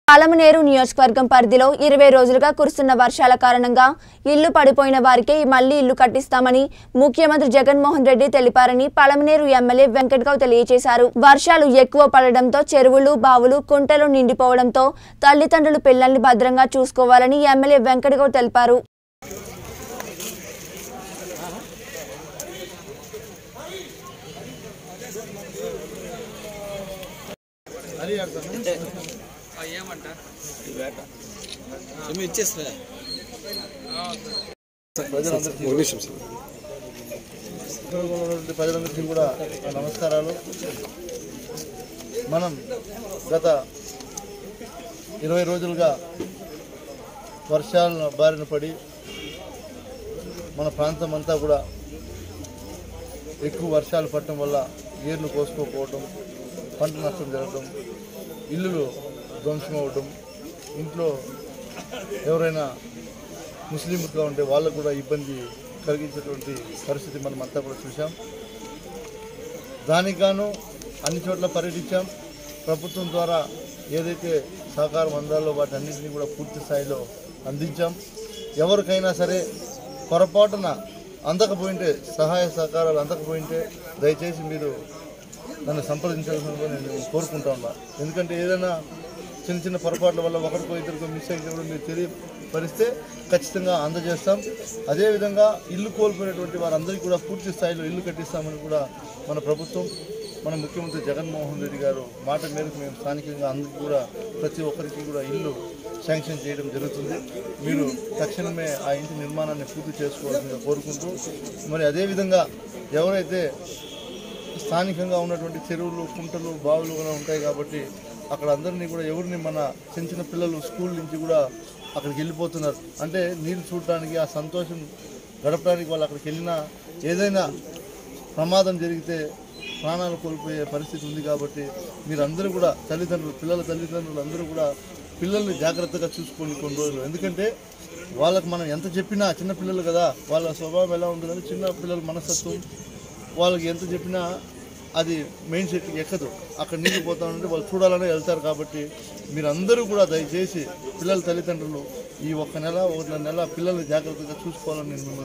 పాలమనేరు నియోజకవర్గం పరిధిలో ఇరవై రోజులుగా కురుస్తున్న వర్షాల కారణంగా ఇల్లు పడిపోయిన వారికి మళ్లీ ఇల్లు కట్టిస్తామని ముఖ్యమంత్రి జగన్మోహన్ రెడ్డి తెలిపారని పలమనేరు ఎమ్మెల్యే వెంకట్రావు తెలియజేశారు వర్షాలు ఎక్కువ పడడంతో చెరువులు బావులు కుంటలు నిండిపోవడంతో తల్లిదండ్రులు పిల్లల్ని భద్రంగా చూసుకోవాలని ఎమ్మెల్యే వెంకటరావు తెలిపారు ఏమి ఇచ్చేస్తా ప్రజలందరికీ ఒక నిమిషం సార్ ఉద్యోగంలో ఉన్నటువంటి ప్రజలందరికీ కూడా నా నమస్కారాలు మనం గత ఇరవై రోజులుగా వర్షాల బారిన పడి మన ప్రాంతం అంతా కూడా ఎక్కువ వర్షాలు పడటం వల్ల ఏర్లు కోసుకోకపోవడం పంట నష్టం జరగడం ఇల్లులు ధ్వంసం అవ్వడం ఇంట్లో ఎవరైనా ముస్లింలుగా ఉంటే వాళ్ళకు కూడా ఇబ్బంది కలిగించేటువంటి పరిస్థితి మనం అంతా కూడా చూసాం దానికి గాను అన్ని చోట్ల పర్యటించాం ప్రభుత్వం ద్వారా ఏదైతే సహకారం అందాలో వాటి అన్నింటినీ కూడా పూర్తి స్థాయిలో అందించాం ఎవరికైనా సరే పొరపాటున అందకపోయింటే సహాయ సహకారాలు అందకపోయింటే దయచేసి మీరు నన్ను సంప్రదించాల్సిందిగా నేను కోరుకుంటా ఉన్నా ఎందుకంటే ఏదైనా చిన్న చిన్న పొరపాట్ల వల్ల ఒకరికో ఇద్దరికో మిస్ అయితే కూడా మీరు తెలియపరిస్తే ఖచ్చితంగా అందజేస్తాం అదేవిధంగా ఇల్లు కోల్పోయినటువంటి వారందరికీ కూడా పూర్తి స్థాయిలో ఇల్లు కట్టిస్తామని కూడా మన ప్రభుత్వం మన ముఖ్యమంత్రి జగన్మోహన్ రెడ్డి గారు మాట మేరకు మేము స్థానికంగా అందరికీ కూడా ప్రతి ఒక్కరికి కూడా ఇల్లు శాంక్షన్ చేయడం జరుగుతుంది మీరు తక్షణమే ఆ ఇంటి నిర్మాణాన్ని పూర్తి చేసుకోవాల్సిందిగా కోరుకుంటూ మరి అదేవిధంగా ఎవరైతే స్థానికంగా ఉన్నటువంటి చెరువులు కుంటలు బావులు కూడా ఉంటాయి కాబట్టి అక్కడ అందరినీ కూడా ఎవరిని మన చిన్న చిన్న పిల్లలు స్కూల్ నుంచి కూడా అక్కడికి వెళ్ళిపోతున్నారు అంటే నీళ్ళు చూడటానికి ఆ సంతోషం గడపడానికి వాళ్ళు అక్కడికి వెళ్ళినా ఏదైనా ప్రమాదం జరిగితే ప్రాణాలు కోల్పోయే పరిస్థితి ఉంది కాబట్టి మీరందరూ కూడా తల్లిదండ్రులు పిల్లల తల్లిదండ్రులు అందరూ కూడా పిల్లల్ని జాగ్రత్తగా చూసుకోండి కొన్ని రోజులు ఎందుకంటే వాళ్ళకి మనం ఎంత చెప్పినా చిన్న పిల్లలు కదా వాళ్ళ స్వభావం ఎలా ఉంటుందంటే చిన్న పిల్లల మనస్తత్వం వాళ్ళకి ఎంత చెప్పినా అది మెయిన్ సెట్కి ఎక్కదు అక్కడ నీళ్ళు పోతా ఉంటే వాళ్ళు చూడాలనే వెళ్తారు కాబట్టి మీరందరూ కూడా దయచేసి పిల్లల తల్లిదండ్రులు ఈ ఒక్క నెల ఒక నెల పిల్లల్ని జాగ్రత్తగా చూసుకోవాలని నేను మిమ్మల్ని